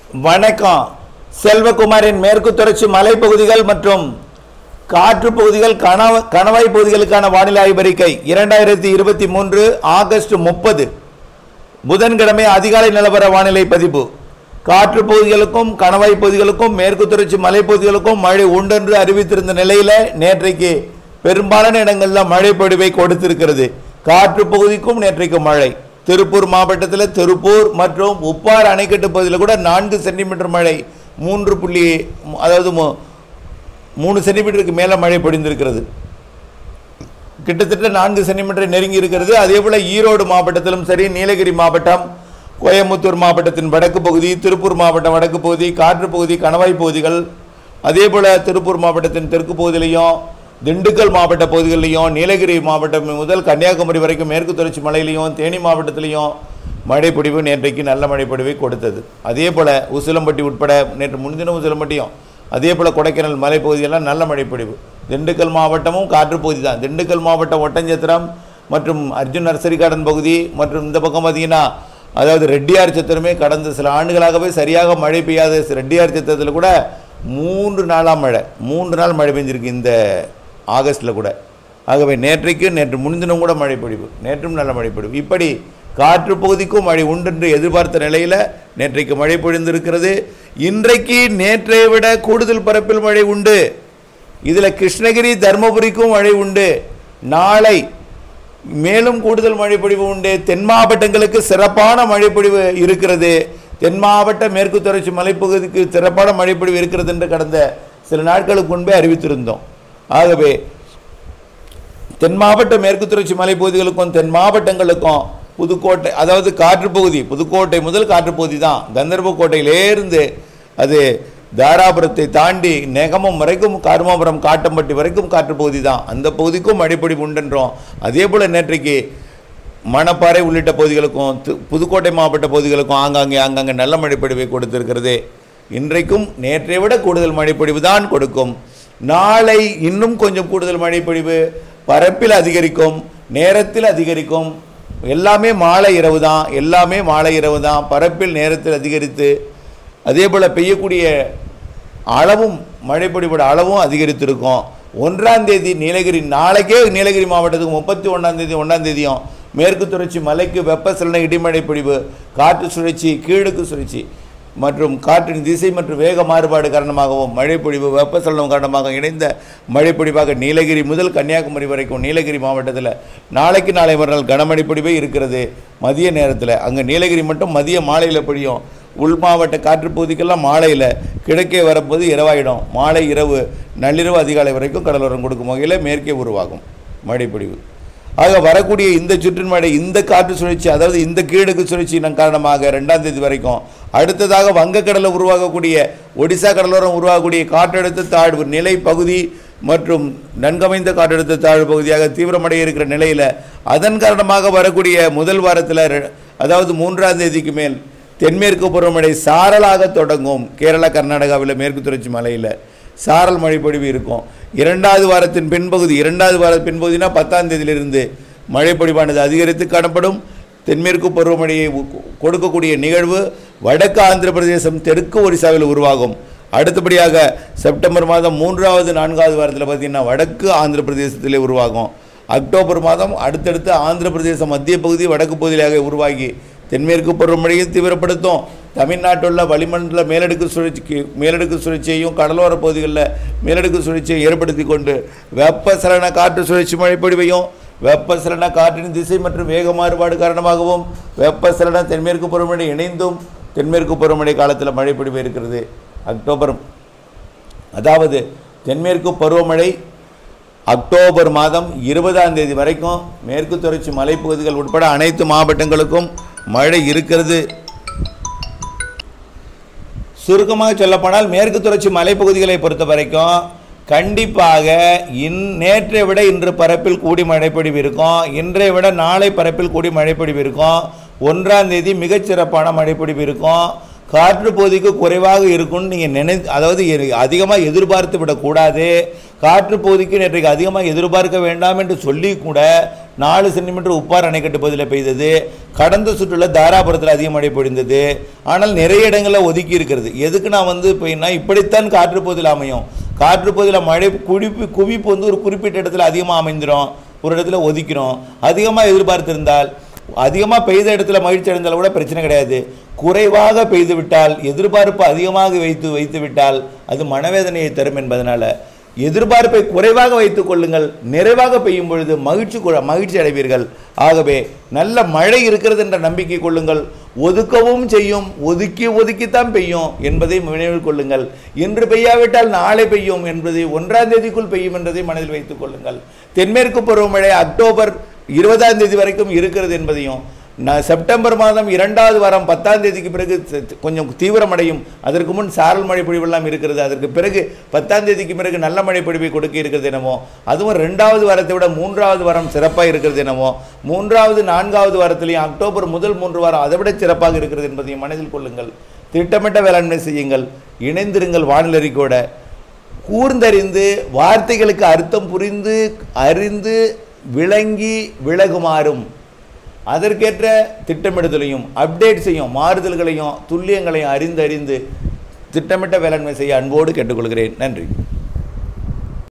வணக்கம் செல்வகுமாரின் மேற்கு தொடர்ச்சி மலைப்பகுதிகள் மற்றும் காற்று பகுதிகள் கணவ கணவாய் பகுதிகளுக்கான வானிலை ஆய்வறிக்கை இரண்டாயிரத்தி இருபத்தி மூன்று ஆகஸ்ட் முப்பது புதன்கிழமை அதிகாலை நிலவர வானிலை பதிப்பு காற்று பகுதிகளுக்கும் கணவாய் பகுதிகளுக்கும் மேற்கு தொடர்ச்சி மலைப்பகுதிகளுக்கும் மழை உண்டென்று அறிவித்திருந்த நிலையில நேற்றைக்கு பெரும்பாலான இடங்களில் மழை பொழிவை கொடுத்திருக்கிறது காற்று பகுதிக்கும் நேற்றைக்கு மழை திருப்பூர் மாவட்டத்தில் திருப்பூர் மற்றும் உப்பார் அணைக்கட்டு பகுதியில் கூட நான்கு சென்டிமீட்டர் மழை மூன்று புள்ளி அதாவது மூ- மூணு சென்டிமீட்டருக்கு மேலே மழை பொழிந்திருக்கிறது கிட்டத்தட்ட நான்கு சென்டிமீட்டர் நெருங்கி இருக்கிறது அதே போல ஈரோடு மாவட்டத்திலும் சரி நீலகிரி மாவட்டம் கோயம்புத்தூர் மாவட்டத்தின் வடக்கு பகுதி திருப்பூர் மாவட்டம் வடக்கு பகுதி காற்று பகுதி கணவாய் பகுதிகள் அதே போல திருப்பூர் மாவட்டத்தின் தெற்கு பகுதியிலையும் திண்டுக்கல் மாவட்ட பகுதிகளிலையும் நீலகிரி மாவட்டம் முதல் கன்னியாகுமரி வரைக்கும் மேற்கு தொடர்ச்சி மலையிலையும் தேனி மாவட்டத்திலையும் மழைப்பொழிவு நேற்றைக்கு நல்ல மழைப்பொழிவை கொடுத்தது அதே போல உசிலம்பட்டி உட்பட நேற்று முன்தினம் உசிலம்பட்டியும் அதே போல் கொடைக்கானல் மலைப்பகுதியெல்லாம் நல்ல மழைப்பொழிவு திண்டுக்கல் மாவட்டமும் காற்று பகுதி தான் திண்டுக்கல் மாவட்டம் ஒட்டஞ்சத்திரம் மற்றும் அர்ஜுன் நர்சரி கார்டன் பகுதி மற்றும் இந்த பக்கம் பார்த்தீங்கன்னா அதாவது ரெட்டியார் சத்திரமே கடந்த சில ஆண்டுகளாகவே சரியாக மழை பெய்யாத ரெட்டியார் சத்திரத்தில் கூட மூன்று நாளாக மழை மூன்று நாள் மழை பெஞ்சிருக்கு இந்த ஆகஸ்ட்டில் கூட ஆகவே நேற்றைக்கு நேற்று முன்தினம் கூட மழை பொழிவு நேற்றும் நல்ல மழை பொழிவு இப்படி காற்று பகுதிக்கும் மழை உண்டு என்று எதிர்பார்த்த நிலையில் நேற்றைக்கு மழை பொழிந்திருக்கிறது இன்றைக்கு நேற்றை விட கூடுதல் பரப்பில் மழை உண்டு இதில் கிருஷ்ணகிரி தருமபுரிக்கும் மழை உண்டு நாளை மேலும் கூடுதல் மழைப்பொழிவு உண்டு தென் மாவட்டங்களுக்கு சிறப்பான மழைப்பொழிவு இருக்கிறது தென் மாவட்ட மேற்கு தொடர்ச்சி மலைப்பகுதிக்கு சிறப்பான மழைப்பொழிவு இருக்கிறது என்று கடந்த சில நாட்களுக்கு முன்பே அறிவித்திருந்தோம் ஆகவே தென் மாவட்ட மேற்கு தொடர்ச்சி மலைப்பகுதிகளுக்கும் தென் மாவட்டங்களுக்கும் புதுக்கோட்டை அதாவது காற்று பகுதி புதுக்கோட்டை முதல் காற்று பகுதி தான் கந்தர்வ கோட்டையிலேருந்து அது தாராபுரத்தை தாண்டி நெகமம் வரைக்கும் கருமாபுரம் காட்டம்பட்டி வரைக்கும் காற்று பகுதி தான் அந்த பகுதிக்கும் மழைப்பொழிவு உண்டுன்றோம் அதே போல் நேற்றைக்கு மணப்பாறை உள்ளிட்ட பகுதிகளுக்கும் து- புதுக்கோட்டை மாவட்ட பகுதிகளுக்கும் ஆங்காங்கே ஆங்காங்கே நல்ல மழைப்பொழிவை கொடுத்திருக்கிறது இன்றைக்கும் நேற்றை விட கூடுதல் மழைப்பொழிவு தான் கொடுக்கும் நாளை இன்னும் கொஞ்சம் கூடுதல் மழைப்பொழிவு பரப்பில் அதிகரிக்கும் நேரத்தில் அதிகரிக்கும் எல்லாமே மாலை இரவு தான் எல்லாமே மாலை இரவு தான் பரப்பில் நேரத்தில் அதிகரித்து அதே போல் பெய்யக்கூடிய அளவும் மழைப்பொழிவோட அளவும் அதிகரித்திருக்கும் ஒன்றாம் தேதி நீலகிரி நாளைக்கே நீலகிரி மாவட்டத்துக்கு முப்பத்தி ஒன்றாம் தேதி ஒன்றாம் தேதியும் மேற்கு தொடர்ச்சி மலைக்கு வெப்பசலன இடிமழை பொழிவு காற்று சுழற்சி கீழுக்கு சுழற்சி மற்றும் காற்றின் திசை மற்றும் வேக மாறுபாடு காரணமாகவும் மழைப்பொழிவு வெப்பசலனம் காரணமாக இணைந்த மழைப்பொழிவாக நீலகிரி முதல் கன்னியாகுமரி வரைக்கும் நீலகிரி மாவட்டத்தில் நாளைக்கு நாளை மறுநாள் கனமழை பொழிவே இருக்கிறது மதிய நேரத்தில் அங்கே நீலகிரி மட்டும் மதிய மாலையில் பொழியும் உள் மாவட்ட காற்று பகுதிக்கெல்லாம் மாலையில் கிழக்கே வரும்போது இரவாயிடும் மாலை இரவு நள்ளிரவு அதிகாலை வரைக்கும் கடலோரம் கொடுக்கும் வகையில் மேற்கே உருவாகும் மழைப்பொழிவு ஆக வரக்கூடிய இந்த சுற்றின் மழை இந்த காற்று சுழற்சி அதாவது இந்த கீழக்கு சுழற்சியின் காரணமாக ரெண்டாம் தேதி வரைக்கும் அடுத்ததாக வங்கக்கடலில் உருவாகக்கூடிய ஒடிசா கடலோரம் உருவாகக்கூடிய காற்றழுத்த தாழ்வு நிலை பகுதி மற்றும் நன்கமைந்த காற்றழுத்த தாழ்வு பகுதியாக தீவிரமடைய இருக்கிற நிலையில் அதன் காரணமாக வரக்கூடிய முதல் வாரத்தில் ரெ- அதாவது மூன்றாம் தேதிக்கு மேல் தென்மேற்கு பருவமழை சாரலாக தொடங்கும் கேரளா கர்நாடகாவில் மேற்கு தொடர்ச்சி மலையில் சாரல் மழை பொழிவு இருக்கும் இரண்டாவது வாரத்தின் பின்பகுதி இரண்டாவது வார பின்பகுதினா பத்தாம் தேதியிலிருந்து மழை பொழிவானது அதிகரித்து காணப்படும் தென்மேற்கு பருவமழையை உ- கொடுக்கக்கூடிய நிகழ்வு வடக்கு ஆந்திர பிரதேசம் தெற்கு ஒரிசாவில் உருவாகும் அடுத்தபடியாக செப்டம்பர் மாதம் மூன்றாவது நான்காவது வாரத்தில் பார்த்தீங்கன்னா வடக்கு ஆந்திர பிரதேசத்திலே உருவாகும் அக்டோபர் மாதம் அடுத்தடுத்து ஆந்திர பிரதேச மத்திய பகுதி வடக்கு பகுதியாக உருவாகி தென்மேற்கு பருவமழையை தீவிரப்படுத்தும் தமிழ்நாட்டுள்ள வளிமண்டல மேலடுக்கு சுழற்சிக்கு மேலடுக்கு சுழற்சியையும் கடலோர பகுதிகளில் மேலடுக்கு சுழற்சியை ஏற்படுத்தி கொண்டு வெப்பசலன காற்று சுழற்சி மழைப்பொழிவையும் வெப்பசலன காற்றின் திசை மற்றும் வேக மாறுபாடு காரணமாகவும் வெப்பசலன தென்மேற்கு பருவமழை இணைந்தும் தென்மேற்கு பருவமழை காலத்தில் மழைப்பொழிவு இருக்கிறது அக்டோபர் அதாவது தென்மேற்கு பருவமழை அக்டோபர் மாதம் இருபதாம் தேதி வரைக்கும் மேற்கு தொடர்ச்சி மலைப்பகுதிகள் உட்பட அனைத்து மாவட்டங்களுக்கும் மழை இருக்கிறது சுருக்கமாக சொல்லப்போனால் மேற்கு தொடர்ச்சி மலைப்பகுதிகளை பொறுத்த வரைக்கும் கண்டிப்பாக இன் நேற்றை விட இன்று பரப்பில் கூடி மழைப்பொழிவு இருக்கும் இன்றைய விட நாளை பரப்பில் கூடி மழைப்பொழிவு இருக்கும் ஒன்றாம் தேதி மிகச்சிறப்பான மழைப்பொழிவு இருக்கும் காற்று பகுதிக்கு குறைவாக இருக்கும்னு நீங்கள் நினை அதாவது அதிகமாக எதிர்பார்த்து விடக்கூடாது காற்று பகுதிக்கு நேற்றைக்கு அதிகமாக எதிர்பார்க்க வேண்டாம் என்று சொல்லி கூட நாலு சென்டிமீட்டர் உப்பார் அணைக்கட்டு பகுதியில் பெய்தது கடந்த சுற்றுல தாராபுரத்தில் அதிக மழை பொழிந்தது ஆனால் நிறைய இடங்களில் ஒதுக்கி இருக்கிறது எதுக்கு நான் வந்து போயின்னா இப்படித்தான் காற்று பகுதியில் அமையும் காற்று பகுதியில் மழை குவிப்பு குவிப்பு வந்து ஒரு குறிப்பிட்ட இடத்துல அதிகமாக அமைந்துடும் ஒரு இடத்துல ஒதுக்கிறோம் அதிகமாக எதிர்பார்த்திருந்தால் அதிகமாக பெய்த இடத்துல மகிழ்ச்சி அடைந்தால் கூட பிரச்சனை கிடையாது குறைவாக பெய்து விட்டால் எதிர்பார்ப்பு அதிகமாக வைத்து வைத்து விட்டால் அது மனவேதனையை தரும் என்பதனால எதிர்பார்ப்பை குறைவாக வைத்துக் கொள்ளுங்கள் நிறைவாக பெய்யும் பொழுது மகிழ்ச்சி கொ- மகிழ்ச்சி அடைவீர்கள் ஆகவே நல்ல மழை இருக்கிறது என்ற நம்பிக்கை கொள்ளுங்கள் ஒதுக்கவும் செய்யும் ஒதுக்கி ஒதுக்கித்தான் பெய்யும் என்பதை நினைவில் கொள்ளுங்கள் இன்று பெய்யாவிட்டால் நாளை பெய்யும் என்பதை ஒன்றாம் தேதிக்குள் பெய்யும் என்பதை மனதில் வைத்துக் கொள்ளுங்கள் தென்மேற்கு பருவமழை அக்டோபர் இருபதாம் தேதி வரைக்கும் இருக்கிறது என்பதையும் நான் செப்டம்பர் மாதம் இரண்டாவது வாரம் பத்தாம் தேதிக்கு பிறகு த- த- கொஞ்சம் தீவிரமடையும் அதற்கு முன் சாரல் மழை பொழிவெல்லாம் இருக்கிறது அதற்கு பிறகு பத்தாம் தேதிக்கு பிறகு நல்ல மழை பொழிவை கொடுக்க இருக்கிறது என்னமோ அதுவும் ரெண்டாவது வாரத்தை விட மூன்றாவது வாரம் சிறப்பாக இருக்கிறது என்னமோ மூன்றாவது நான்காவது வாரத்திலையும் அக்டோபர் முதல் மூன்று வாரம் அதை விட சிறப்பாக இருக்கிறது என்பதையும் மனதில் கொள்ளுங்கள் திட்டமிட்ட வேளாண்மை செய்யுங்கள் இணைந்திருங்கள் வானிலறிக்கோட கூர்ந்தறிந்து வார்த்தைகளுக்கு அர்த்தம் புரிந்து அறிந்து விளங்கி விலகுமாறும் அதற்கேற்ற திட்டமிடுதலையும் அப்டேட்ஸையும் மாறுதல்களையும் துல்லியங்களையும் அறிந்து அறிந்து திட்டமிட்ட வேளாண்மை செய்ய அன்போடு கேட்டுக்கொள்கிறேன் நன்றி